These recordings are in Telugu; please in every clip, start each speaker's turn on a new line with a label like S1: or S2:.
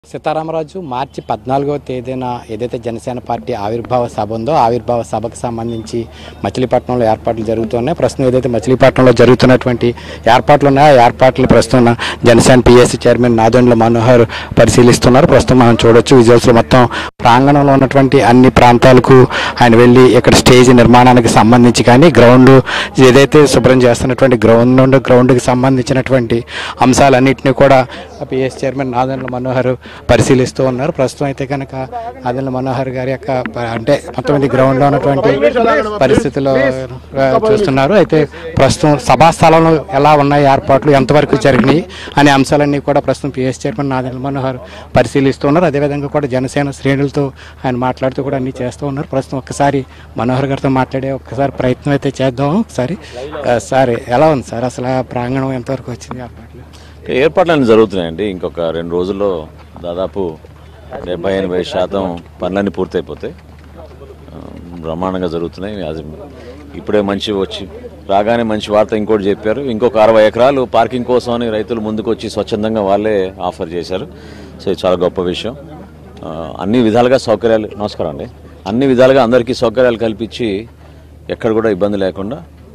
S1: సీతారామరాజు మార్చి పద్నాలుగవ తేదీన ఏదైతే జనసేన పార్టీ ఆవిర్భావ సభ ఉందో ఆవిర్భావ సభకు సంబంధించి మచిలీపట్నంలో ఏర్పాట్లు జరుగుతున్నాయి ప్రస్తుతం ఏదైతే మచిలీపట్నంలో జరుగుతున్నటువంటి ఏర్పాట్లు ఉన్నాయో ఆ ఏర్పాట్లు ప్రస్తుతం జనసేన పిఎస్సి చైర్మన్ నాదెండ్ల మనోహర్ పరిశీలిస్తున్నారు ప్రస్తుతం మనం చూడొచ్చు విజువల్స్లో మొత్తం ప్రాంగణంలో ఉన్నటువంటి అన్ని ప్రాంతాలకు ఆయన వెళ్ళి ఇక్కడ స్టేజ్ నిర్మాణానికి సంబంధించి కానీ గ్రౌండ్ ఏదైతే శుభ్రం చేస్తున్నటువంటి గ్రౌండ్ నుండి గ్రౌండ్కి సంబంధించినటువంటి అంశాలన్నింటినీ కూడా పిఎస్ చైర్మన్ నాదెండ్ల మనోహర్ పరిశీలిస్తూ ఉన్నారు ప్రస్తుతం అయితే కనుక నాదెండ్ల మనోహర్ గారి యొక్క ప- అంటే మొత్తం ఇది గ్రౌండ్లో ఉన్నటువంటి పరిస్థితుల్లో ఆ, చూస్తున్నారు అయితే ప్రస్తుతం సభా స్థలంలో ఎలా ఉన్నాయి ఏర్పాట్లు ఎంతవరకు జరిగినాయి అనే అంశాలన్నీ కూడా ప్రస్తుతం పిఎస్ చైర్మన్ నాదెండ్ల మనోహర్ పరిశీలిస్తూ ఉన్నారు అదేవిధంగా కూడా జనసేన శ్రేణులతో ఆయన మాట్లాడుతూ కూడా అన్ని చేస్తూ ఉన్నారు ప్రస్తుతం ఒక్కసారి మనోహర్ గారితో మాట్లాడే ఒక్కసారి ప్రయత్నం అయితే చేద్దాం ఒకసారి ఆ, సార్ ఎలా ఉంది సార్ అసలు ఆ ప్రాంగణం ఎంతవరకు వచ్చింది ఏర్పాట్లు
S2: ఏర్పాట్లు అన్నీ జరుగుతున్నాయండి ఇంకొక రెండు రోజుల్లో దాదాపు డెబ్బై ఎనభై శాతం పనులన్నీ పూర్తయిపోతాయి ఆ, బ్రహ్మాండంగా జరుగుతున్నాయి అది ఇప్పుడే మంచి వచ్చి రాగానే మంచి వార్త ఇంకోటి చెప్పారు ఇంకొక అరవై ఎకరాలు పార్కింగ్ కోసం అని రైతులు ముందుకు వచ్చి స్వచ్ఛందంగా వాళ్ళే ఆఫర్ చేశారు సో ఇది చాలా గొప్ప విషయం ఆ, అన్ని విధాలుగా సౌకర్యాలు నమస్కారం అండి అన్ని విధాలుగా అందరికీ సౌకర్యాలు కల్పించి ఎక్కడ కూడా ఇబ్బంది లేకుండా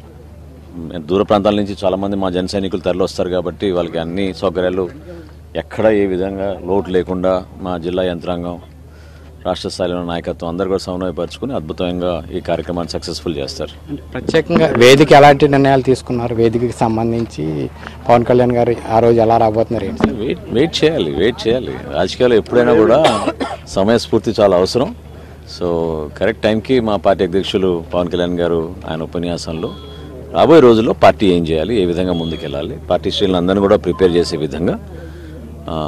S2: దూర ప్రాంతాల నుంచి చాలామంది మా జన సైనికులు తరలి వస్తారు కాబట్టి వాళ్ళకి అన్ని సౌకర్యాలు ఎక్కడ ఏ విధంగా లోటు లేకుండా మా జిల్లా యంత్రాంగం రాష్ట్ర స్థాయిలో నాయకత్వం అందరు కూడా సమన్వయపరుచుకుని అద్భుతంగా ఈ కార్యక్రమాన్ని సక్సెస్ఫుల్ చేస్తారు
S1: ప్రత్యేకంగా వేదిక ఎలాంటి నిర్ణయాలు తీసుకున్నారు వేదికకి సంబంధించి పవన్ కళ్యాణ్ గారు ఆ రోజు ఎలా రాబోతున్నారు ఏంటి సార్?
S2: వెయిట్ వెయిట్ చేయాలి వెయిట్ చేయాలి రాజకీయాలు ఎప్పుడైనా కూడా సమయస్ఫూర్తి చాలా అవసరం సో కరెక్ట్ టైంకి మా పార్టీ అధ్యక్షులు పవన్ కళ్యాణ్ గారు ఆయన ఉపన్యాసంలో రాబోయే రోజుల్లో పార్టీ ఏం చేయాలి ఏ విధంగా ముందుకెళ్ళాలి పార్టీ శ్రేణులందరినీ కూడా ప్రిపేర్ చేసే విధంగా ఆ,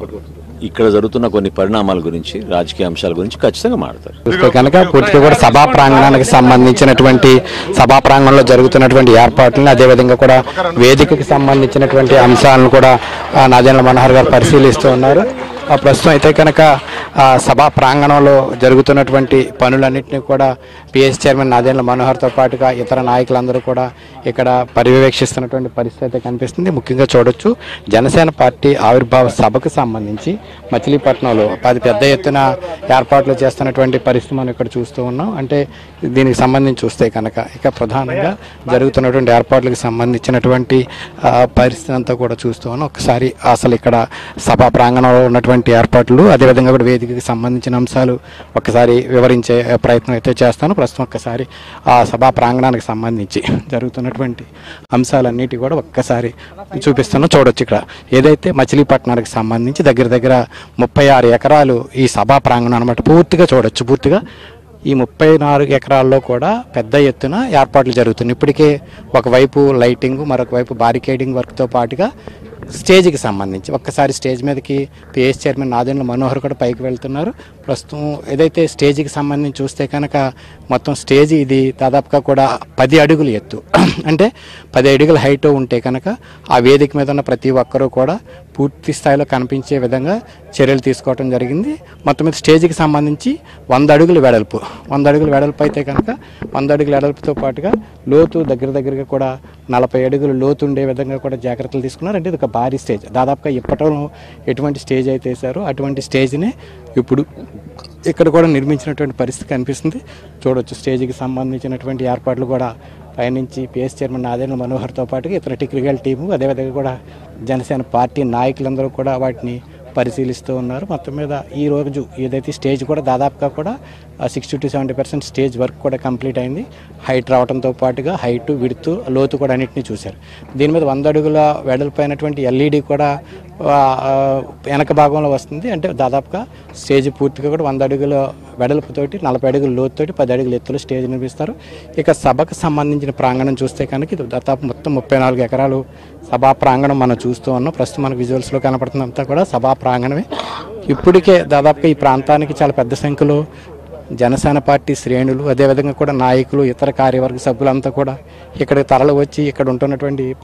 S2: ఇక్కడ జరుగుతున్న కొన్ని పరిణామాల గురించి రాజకీయ అంశాల గురించి ఖచ్చితంగా మాడతారు
S1: చూస్తే కనుక పూర్తిగా కూడా సభా ప్రాంగణానికి సంబంధించినటువంటి సభా ప్రాంగణంలో జరుగుతున్నటువంటి ఏర్పాట్లను అదేవిధంగా కూడా వేదికకి సంబంధించినటువంటి అంశాలను కూడా ఆ, నాదెండ్ల మనోహర్ గారు పరిశీలిస్తూ ఉన్నారు ఆ, ప్రస్తుతం అయితే కనుక ఆ, సభా ప్రాంగణంలో జరుగుతున్నటువంటి పనులన్నింటినీ కూడా పిఎస్ చైర్మన్ నాదెండ్ల మనోహర్తో పాటుగా ఇతర నాయకులందరూ కూడా ఇక్కడ పర్యవేక్షిస్తున్నటువంటి పరిస్థితి అయితే కనిపిస్తుంది ముఖ్యంగా చూడొచ్చు జనసేన పార్టీ ఆవిర్భావ సభకు సంబంధించి మచిలీపట్నంలో అది పెద్ద ఎత్తున ఏర్పాట్లు చేస్తున్నటువంటి పరిస్థితి మనం ఇక్కడ చూస్తూ ఉన్నాం అంటే దీనికి సంబంధించి చూస్తే కనుక ఇక ప్రధానంగా జరుగుతున్నటువంటి ఏర్పాట్లకు సంబంధించినటువంటి ఆ, పరిస్థితి అంతా కూడా చూస్తూ ఉన్నాం ఒకసారి అసలు ఇక్కడ సభా ప్రాంగణంలో ఉన్నటువంటి ఏర్పాట్లు అదేవిధంగా కూడా వేదికకి సంబంధించిన అంశాలు ఒకసారి వివరించే ప్రయత్నం అయితే చేస్తాను ప్రస్తుతం ఒక్కసారి ఆ సభా ప్రాంగణానికి సంబంధించి జరుగుతున్నటువంటి అంశాలన్నిటి కూడా ఒక్కసారి చూపిస్తాను చూడొచ్చు ఇక్కడ ఏదైతే మచిలీపట్నానికి సంబంధించి దగ్గర దగ్గర ముప్పై ఆరు ఎకరాలు ఈ సభా ప్రాంగణం అనమాట పూర్తిగా చూడొచ్చు పూర్తిగా ఈ ముప్పై నాలుగు ఎకరాల్లో కూడా పెద్ద ఎత్తున ఏర్పాట్లు జరుగుతున్నాయి ఇప్పటికే ఒకవైపు లైటింగ్ మరొక వైపు బారికేడింగ్ వర్క్తో పాటుగా స్టేజ్కి సంబంధించి ఒక్కసారి స్టేజ్ మీదకి పిఎస్ చైర్మన్ నాదెండ్ల మనోహర్ కూడా పైకి వెళ్తున్నారు ప్రస్తుతం ఏదైతే స్టేజ్కి సంబంధించి చూస్తే కనుక మొత్తం స్టేజ్ ఇది దాదాపుగా కూడా పది అడుగులు ఎత్తు అంటే పది అడుగుల హైట్ ఉంటే కనుక ఆ వేదిక మీద ఉన్న ప్రతి ఒక్కరూ కూడా పూర్తి స్థాయిలో కనిపించే విధంగా చర్యలు తీసుకోవడం జరిగింది మొత్తం మీద స్టేజ్కి సంబంధించి వంద అడుగులు వెడల్పు వంద అడుగులు వెడల్పు అయితే కనుక వంద అడుగుల వెడల్పుతో పాటుగా లోతు దగ్గర దగ్గరగా కూడా నలభై అడుగులు లోతు ఉండే విధంగా కూడా జాగ్రత్తలు తీసుకున్నారు అంటే ఇది ఒక భారీ స్టేజ్ దాదాపుగా ఇప్పటంలో ఎటువంటి స్టేజ్ అయితే వేశారో అటువంటి స్టేజ్ని ఇప్పుడు ఇక్కడ కూడా నిర్మించినటువంటి పరిస్థితి కనిపిస్తుంది చూడొచ్చు స్టేజ్కి సంబంధించినటువంటి ఏర్పాట్లు కూడా పయనించి పిఎస్ చైర్మన్ నాదేంద్ర మనోహర్తో పాటుగా ఇతర టెక్నికల్ టీము అదేవిధంగా కూడా జనసేన పార్టీ నాయకులందరూ కూడా వాటిని పరిశీలిస్తూ ఉన్నారు మొత్తం మీద ఈ రోజు ఏదైతే స్టేజ్ కూడా దాదాపుగా కూడా sixty to seventy percent stage work కూడా కంప్లీట్ అయింది హైట్ రావడంతో పాటుగా హైట్ విడుతు లోతు కూడా అన్నింటినీ చూశారు దీని మీద వంద అడుగుల వెడల్పోయినటువంటి ఎల్ఈడి కూడా ఆ, ఆ, వెనక భాగంలో వస్తుంది అంటే దాదాపుగా స్టేజ్ పూర్తిగా కూడా వంద అడుగుల వెడల్పుతోటి నలభై అడుగుల లోతుతోటి పది అడుగుల ఎత్తులో స్టేజ్ నిర్మిస్తారు ఇక సభకు సంబంధించిన ప్రాంగణం చూస్తే కనుక ఇది దాదాపు మొత్తం ముప్పై నాలుగు ఎకరాలు సభా ప్రాంగణం మనం చూస్తూ ఉన్నాం ప్రస్తుతం మనకు విజువల్స్లో కనపడుతున్నంతా కూడా సభా ప్రాంగణమే ఇప్పటికే దాదాపుగా ఈ ప్రాంతానికి చాలా పెద్ద సంఖ్యలో జనసేన పార్టీ శ్రేణులు అదేవిధంగా కూడా నాయకులు ఇతర కార్యవర్గ సభ్యులంతా కూడా ఇక్కడ తరలి వచ్చి ఇక్కడ ఉంటున్నటువంటి